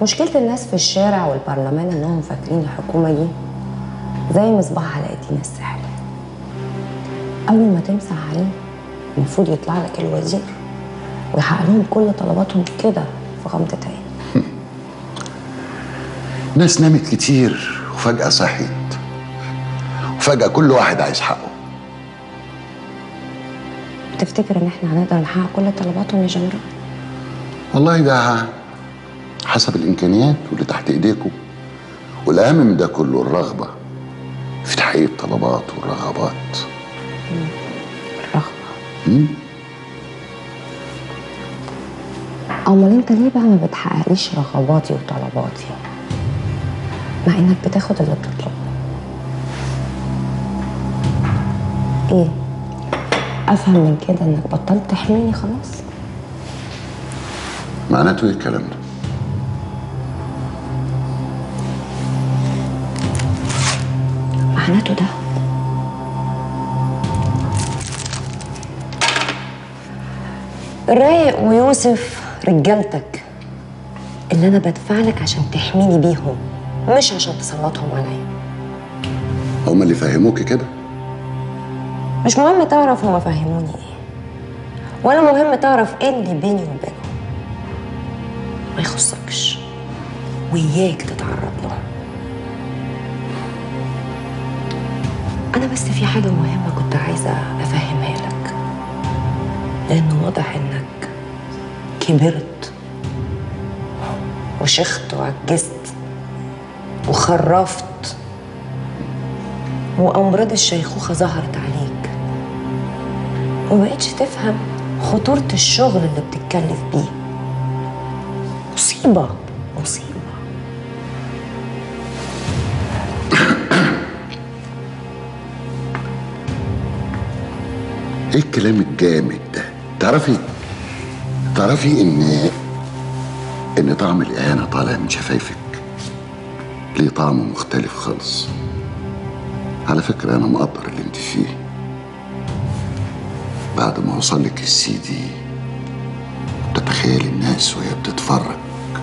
مشكلة الناس في الشارع والبرلمان انهم فاكرين الحكومة دي زي مصباح علاء الدين السحري أول ما تمسح عليه المفروض يطلع لك الوزير ويحقق لهم كل طلباتهم كده في غمضة عين ناس نامت كتير وفجأة صحيت وفجأة كل واحد عايز حقه تفتكر ان احنا هنقدر نحقق كل طلباتهم يا جنرال؟ والله ده حسب الإمكانيات واللي تحت إيديكم والأهم من ده كله الرغبة في تحقيق الطلبات والرغبات الرغبة مم؟ امال انت ليه بقى ما بتحققليش رغباتي وطلباتي مع انك بتاخد اللي بتطلبه ايه افهم من كده انك بطلت تحميني خلاص معناته إيه الكلام ده؟ معناته ده رايق ويوسف رجالتك اللي انا بدفع لك عشان تحميني بيهم مش عشان تسلطهم عليا هما اللي فهموكي كده؟ مش مهم تعرف هما فهموني ايه ولا مهم تعرف ايه اللي بيني وبينهم ما يخصكش وياك تتعرض له انا بس في حاجه مهمه كنت عايزه افهمها لك لانه واضح انك كبرت وشخت وعجزت وخرفت وأمراض الشيخوخة ظهرت عليك ومبقتش تفهم خطورة الشغل اللي بتتكلف بيه مصيبة مصيبة ايه الكلام الجامد ده تعرفي تعرفي ان ان طعم الاهانه طالع من شفايفك ليه طعم مختلف خالص على فكره انا مقدر اللي انت فيه بعد ما وصل لك السي دي تتخيل الناس وهي بتتفرج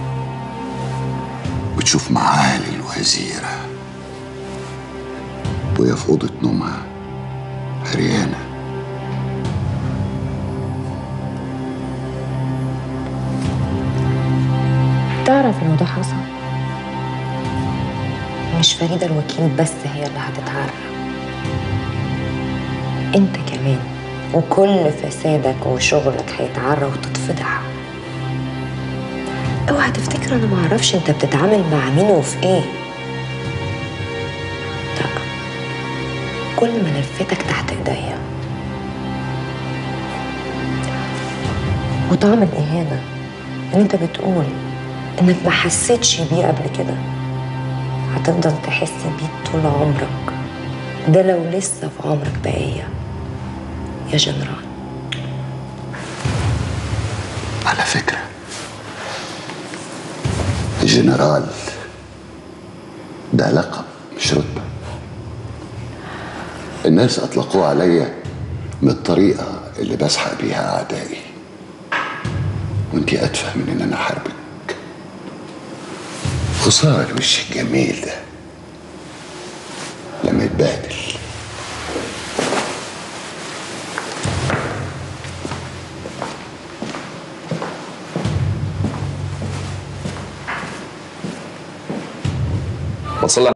بتشوف معالي الوزيره وهي في اوضه نومها عريانه تعرف إنه ده حصل مش فريدة الوكيل بس هي اللي هتتعرى انت كمان وكل فسادك وشغلك هيتعرى وتتفضح اوعى تفتكر انا معرفش انت بتتعامل مع مين وفي ايه لا كل ملفاتك تحت ايديا وطعم الاهانه ان انت بتقول انك ما حسيتش بيه قبل كده هتفضل تحس بيه طول عمرك ده لو لسه في عمرك بقية يا جنرال على فكرة جنرال ده لقب مش رتبة الناس أطلقوه عليا من الطريقة اللي بسحق بيها أعدائي وانتي أتفه من إن أنا أحاربك خسارة الوش الجميل ده لما يتبهدل ما تصلي